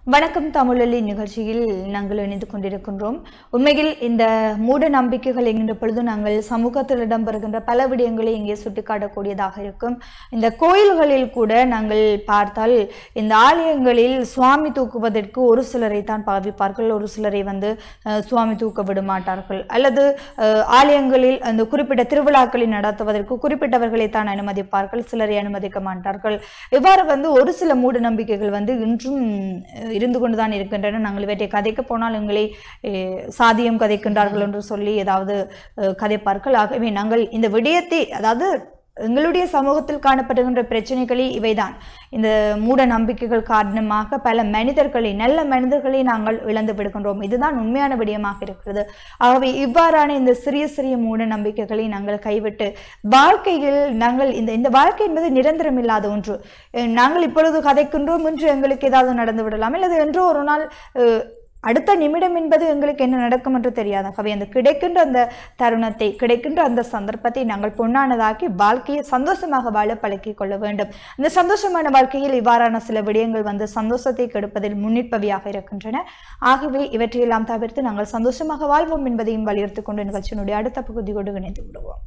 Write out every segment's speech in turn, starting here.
வணக்கம் தமிழொலி நிகழ்ச்சியில் நாங்கள் இணைந்து கொண்டிருக்கின்றோம் உண்மையில் இந்த மூட நம்பிக்கைகள் என்கின்ற பொழுது நாங்கள் சமூகத்தில் இடம்பெறுகின்ற பல விடயங்களை இங்கே சுட்டிக்காட்டக்கூடியதாக இருக்கும் இந்த கோயில்களில் கூட நாங்கள் பார்த்தால் இந்த ஆலயங்களில் சுவாமி தூக்குவதற்கு ஒரு சிலரை தான் பாவிப்பார்கள் ஒரு சிலரை வந்து அஹ், சுவாமி தூக்க விட மாட்டார்கள் அல்லது அஹ், ஆலயங்களில் அந்த குறிப்பிட்ட திருவிழாக்களை நடத்துவதற்கு குறிப்பிட்டவர்களை தான் அனுமதிப்பார்கள் சிலரை அனுமதிக்க மாட்டார்கள் இவ்வாறு வந்து ஒரு சில மூட நம்பிக்கைகள் வந்து இன்றும் அஹ், இருந்து கொண்டுதான் இருக்கின்றன நாங்கள் இவற்றை கதைக்க போனால் எங்களை அஹ், சாதியம் கதைக்கின்றார்கள் என்று சொல்லி ஏதாவது அஹ், கதைப்பார்கள் ஆகவே நாங்கள் இந்த விடயத்தை அதாவது எங்களுடைய சமூகத்தில் காணப்படுகின்ற பிரச்சனைகளே இவைதான் இந்த மூட நம்பிக்கைகள் காரணமாக பல மனிதர்களை நல்ல மனிதர்களை நாங்கள் இழந்து விடுகின்றோம் இதுதான் உண்மையான விடயமாக இருக்கிறது ஆகவே இவ்வாறான இந்த சிறிய சிறிய மூட நம்பிக்கைகளை நாங்கள் கைவிட்டு வாழ்க்கையில் நாங்கள் இந்த இந்த வாழ்க்கை என்பது நிரந்தரம் இல்லாத ஒன்று அஹ் நாங்கள் இப்பொழுது கதைக்கின்றோம் என்று எங்களுக்கு ஏதாவது நடந்து விடலாம் அல்லது என்றோ ஒரு நாள் அஹ், அடுத்த நிமிடம் என்பது எங்களுக்கு என்ன நடக்கும் என்று தெரியாது ஆகவே அந்த கிடைக்கின்ற அந்த தருணத்தை கிடைக்கின்ற அந்த சந்தர்ப்பத்தை நாங்கள் பொன்னானதாக்கி வாழ்க்கையை சந்தோஷமாக வாழ பழக்கிக் கொள்ள வேண்டும் அந்த சந்தோஷமான வாழ்க்கையில் இவ்வாறான சில விடயங்கள் வந்து சந்தோஷத்தை கெடுப்பதில் முன்னிற்பவையாக இருக்கின்றன ஆகவே இவற்றையெல்லாம் தவிர்த்து நாங்கள் சந்தோஷமாக வாழ்வோம் என்பதையும் வலியுறுத்திக் கொண்டு நிகழ்ச்சியினுடைய அடுத்த பகுதியோடு இணைந்து விடுவோம்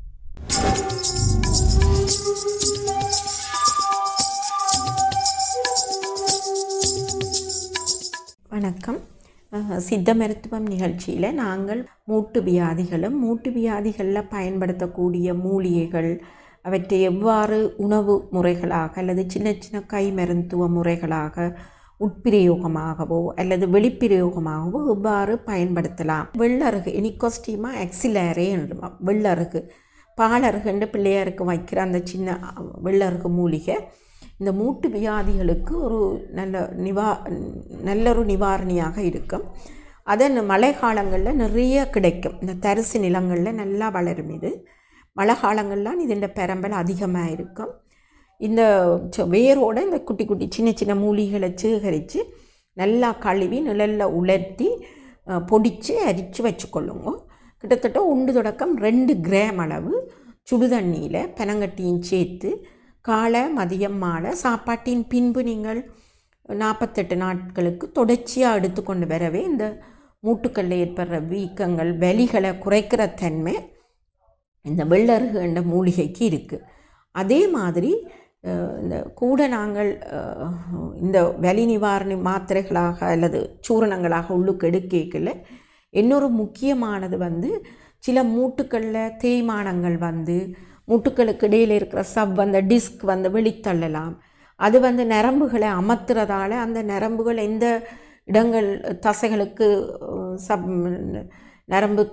வணக்கம் அஹ், சித்த மருத்துவம் நிகழ்ச்சியில் நாங்கள் மூட்டு வியாதிகளும் மூட்டு வியாதிகளில் பயன்படுத்தக்கூடிய மூலிகைகள் அவற்றை எவ்வாறு உணவு முறைகளாக அல்லது சின்ன சின்ன கை மருத்துவ முறைகளாக உட்பிரயோகமாகவோ அல்லது வெளிப்பிரயோகமாகவோ எவ்வாறு பயன்படுத்தலாம் வெள்ளருகு இனிகோஸ்டிமா எக்ஸிலேரே என்றும் வெள்ளருகு பாலருகுன்ற பிள்ளையாருக்கு வைக்கிற அந்த சின்ன அஹ், வெள்ளருகு மூலிகை இந்த மூட்டு வியாதிகளுக்கு ஒரு நல்ல நிவா நல்ல ஒரு நிவாரணியாக இருக்கும் அதை இந்த மழை காலங்களில் நிறைய கிடைக்கும் இந்த தரிசு நிலங்களில் நல்லா வளரும் இது மழை காலங்கள்லாம் இதோட பெரம்பல் அதிகமாக இருக்கும் இந்த சொ- வேரோட இந்த குட்டி குட்டி சின்ன சின்ன மூலிகளை சேகரித்து நல்லா கழுவி நிழலில் உலர்த்தி அஹ், பொடிச்சு அரித்து வச்சுக்கொள்ளுங்க கிட்டத்தட்ட ஒன்று தொடக்கம் ரெண்டு கிராம் அளவு சுடுதண்ணியில் பெனங்கட்டியும் சேர்த்து காலை மதியம் மாலை சாப்பாட்டின் பின்பு நீங்கள் நாற்பத்தெட்டு நாட்களுக்கு தொடர்ச்சியாக எடுத்துக்கொண்டு வரவே இந்த மூட்டுக்களில் ஏற்படுற வீக்கங்கள் வலிகளை குறைக்கிற தன்மை இந்த வெள்ளருகு என்ற மூலிகைக்கு இருக்குது அதே மாதிரி அஹ், இந்த கூட நாங்கள் அஹ், இந்த வலி நிவாரணி மாத்திரைகளாக அல்லது சூரணங்களாக உள்ளுக்கு எடுக்கல இன்னொரு முக்கியமானது வந்து சில மூட்டுக்களில் தேய்மானங்கள் வந்து மூட்டுக்களுக்கு இடையில் இருக்கிற சப் அந்த டிஸ்க் வந்து வெளித்தள்ளலாம் அது வந்து நரம்புகளை அமர்த்துறதால அந்த நரம்புகள் எந்த இடங்கள் தசைகளுக்கு அஹ், சப் நரம்பு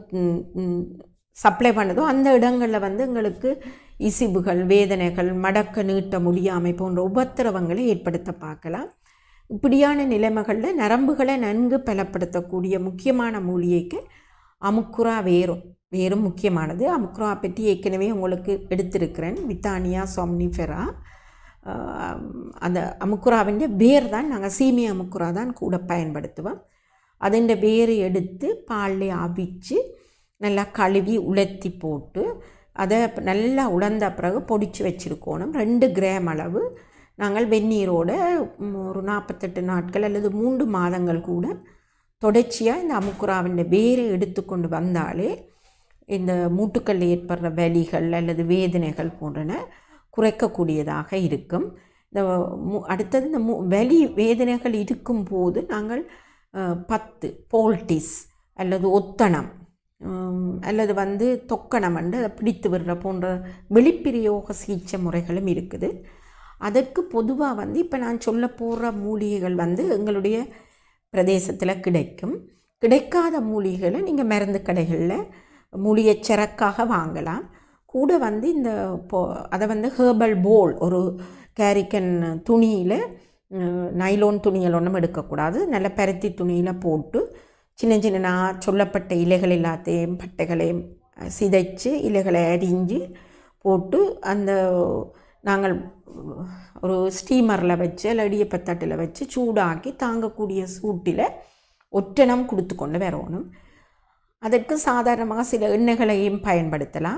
சப்ளை பண்ணுதோ அந்த இடங்களில் வந்து எங்களுக்கு இசிபுகள் வேதனைகள் மடக்க நீட்ட முடியாமை போன்ற உபத்திரவங்களை ஏற்படுத்த பார்க்கலாம் இப்படியான நிலைமைகளில் நரம்புகளை நன்கு பலப்படுத்தக்கூடிய முக்கியமான மூலிகைக்கு அமுக்குரா வேரும் வேரும் முக்கியமானது அமுக்குரா பற்றி ஏற்கனவே உங்களுக்கு எடுத்திருக்கிறேன் வித்தானியா சொம்னிஃபெரா ஆஹ் அந்த அமுக்குராவிൻ്റെ வேர் தான் நாங்கள் சீமி அமுக்குரா தான் கூட பயன்படுத்துவோம் അതിൻ്റെ വേര് എടുത്ത് പാലിൽ അവിച്ച് நல்லா கழுவி உலர்த்தி போட்டு அதை நல்லா உலர்ந்த பிறகு பொடிச்சு வச்சுருக்கணும் ரெண்டு கிராம் அளவு நாங்கள் வெந்நீரோட ம், ஒரு நாற்பத்தெட்டு நாட்கள் அல்லது மூன்று மாதங்கள் கூட தொடர்ச்சியாக இந்த அமுக்குராவின் வேரை எடுத்துக்கொண்டு வந்தாலே இந்த மூட்டுக்களில் ஏற்படுற வலிகள் அல்லது வேதனைகள் போன்றன குறைக்கக்கூடியதாக இருக்கும் இந்த மு- அடுத்தது இந்த மு வலி வேதனைகள் இருக்கும்போது நாங்கள் அஹ், பத்து போல்டிஸ் அல்லது ஒத்தனம் உம், அல்லது வந்து தொக்கணம் வந்து அதை பிடித்து விடுற போன்ற வெளிப்பிரயோக சிகிச்சை முறைகளும் இருக்குது அதற்கு பொதுவாக வந்து இப்போ நான் சொல்ல போகிற மூலிகைகள் வந்து எங்களுடைய பிரதேசத்தில் கிடைக்கும் கிடைக்காத மூலிகைகளை நீங்கள் மருந்து கடைகளில் மூலிகை சரக்காக வாங்கலாம் கூட வந்து இந்த பொ அதை வந்து ஹேர்பல் போல் ஒரு கேரிக்கன் துணியில் நைலோன் துணியில் ஒன்றும் எடுக்கக்கூடாது நல்ல பருத்தி துணியில் போட்டு சின்ன சின்ன நான் சொல்லப்பட்ட இலைகள் எல்லாத்தையும் பட்டைகளையும் அஹ், சிதைச்சு இலைகளை அரிஞ்சு போட்டு அந்த நாங்கள் ஒரு ஸ்டீமரில் வச்சு இல்லை இடியப்பத்தட்டில் வச்சு சூடாக்கி தாங்கக்கூடிய சூட்டில் ஒற்றனம் கொடுத்து கொண்டு வரணும் அதற்கு சாதாரணமாக சில எண்ணெய்களையும் பயன்படுத்தலாம்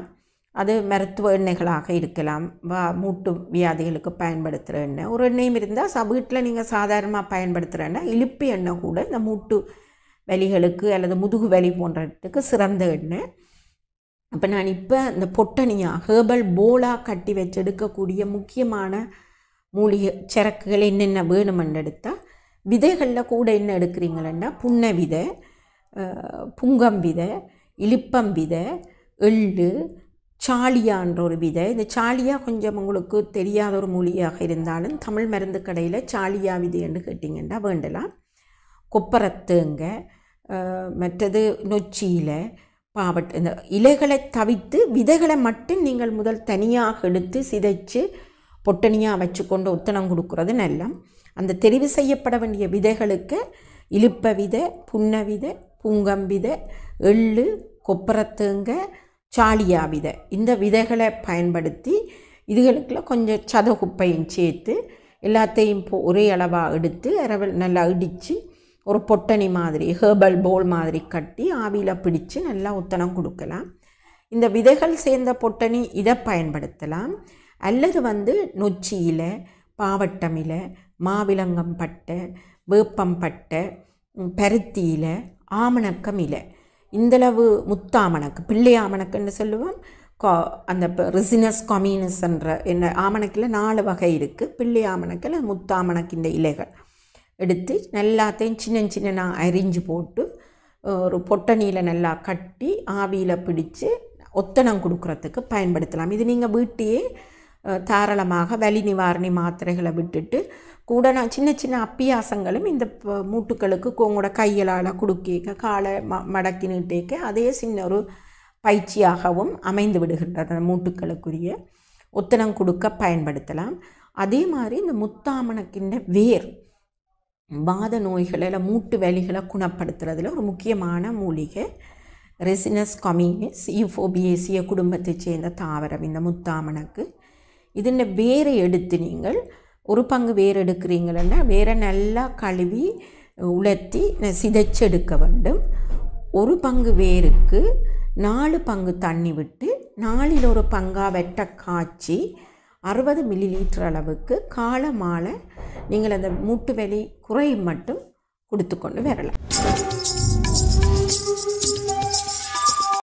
அது மருத்துவ எண்ணெய்களாக இருக்கலாம் வா மூட்டு வியாதிகளுக்கு பயன்படுத்துகிற எண்ணெய் ஒரு எண்ணெயும் இருந்தால் ச வீட்டில் நீங்கள் சாதாரணமாக பயன்படுத்துகிற எண்ணெய் இழுப்பு எண்ணெய் கூட இந்த மூட்டு வலிகளுக்கு அல்லது முதுகு வலி போன்றதுக்கு சிறந்த எண்ணெய் அப்போ நான் இப்போ இந்த பொட்டனியா ஹேர்பல் போலாக கட்டி வச்சு எடுக்கக்கூடிய முக்கியமான மூலிகை சரக்குகள் என்னென்ன வேணுமென்னு எடுத்தால் விதைகளில் கூட என்ன எடுக்கிறீங்களன்னா புன்னை விதை அஹ், புங்கம் விதை இலிப்பம் விதை எள்ளு சாலியான்ற ஒரு விதை இந்த சாலியா கொஞ்சம் உங்களுக்கு தெரியாத ஒரு மூலிகையாக இருந்தாலும் தமிழ் மருந்து கடையில் சாலியா விதை என்று கேட்டிங்கன்னா வேண்டலாம் கொப்பரத்தேங்க அஹ், மற்றது நொச்சியில் பாவட் இந்த இலைகளை தவிர்த்து விதைகளை மட்டும் நீங்கள் முதல் தனியாக எடுத்து சிதைச்சு பொட்டனியாக வச்சுக்கொண்டு ஒத்தனம் கொடுக்கறது நல்ல அந்த தெரிவு செய்யப்பட வேண்டிய விதைகளுக்கு இழுப்ப விதை புன்ன விதை பூங்கம் விதை எள்ளு கொப்பரத்தேங்க சாலியா விதை இந்த விதைகளை பயன்படுத்தி இதுகளுக்குள்ள கொஞ்சம் சதகுப்பையும் சேர்த்து எல்லாத்தையும் போ- ஒரே அளவாக எடுத்து அரவல் நல்லா இடித்து ஒரு பொட்டணி மாதிரி ஹேர்பல் போல் மாதிரி கட்டி ஆவியில் பிடிச்சு நல்லா உத்தனம் கொடுக்கலாம் இந்த விதைகள் சேர்ந்த பொட்டணி இதை பயன்படுத்தலாம் அல்லது வந்து நொச்சியில் பாவட்டமில மாவிலங்கம் பட்டை வேப்பம் பட்டை ம், பருத்தி இலை ஆமணக்கம் இலை இந்தளவு முத்தாமணக்கு பிள்ளை ஆமணக்குன்னு சொல்லுவோம் கா அந்த ரிசினஸ் கம்யூனிஸ்ன்ற என்ன ஆமணக்கில் நாலு வகை இருக்குது பிள்ளை ஆமணக்கில் முத்தாமணக்கின்ற இலைகள் எடுத்து எல்லாத்தையும் சின்ன சின்ன அரிஞ்சு போட்டு ஒரு பொட்டணியில் நல்லா கட்டி ஆவியில் பிடிச்சு ஒத்தனம் கொடுக்கறதுக்கு பயன்படுத்தலாம் இது நீங்கள் வீட்டையே அஹ், தாராளமாக வலி நிவாரணி மாத்திரைகளை விட்டுட்டு கூட நான் சின்ன சின்ன அப்பியாசங்களும் இந்த ப- மூட்டுக்களுக்கு உங்களோட கைகளால் குடுக்கேக்க காலை ம மடக்கி நீட்டேக்க அதே சின்ன ஒரு பயிற்சியாகவும் அமைந்து விடுகின்றது அந்த மூட்டுக்களுக்குரிய ஒத்தனம் கொடுக்க பயன்படுத்தலாம் அதே மாதிரி இந்த முத்தாமணக்கின்ற வேர் வாத நோய்களை இல்லை மூட்டு வலிகளை குணப்படுத்துறதுல ஒரு முக்கியமான மூலிகை ரெசினஸ் கம்யூனிஸ் யூஃபோபியேசிய குடும்பத்தைச் சேர்ந்த தாவரம் இந்த முத்தாமணக்கு ഇതിൻ്റെ வேரை எடுத்து நீங்கள் ஒரு பங்கு வேர் எடுக்கிறீங்கன்னா வேரை நல்லா கழுவி உலர்த்தி சிதைச்செடுக்க வேண்டும் ஒரு பங்கு வேருக்கு நாலு பங்கு தண்ணி விட்டு நாலில் ஒரு பங்கா வெட்ட காய்ச்சி அறுபது மில்லி லிட்டர் அளவுக்கு காலை மாலை நீங்கள் அந்த மூட்டு வலி குறையும் மட்டும் கொடுத்து கொண்டு வரலாம்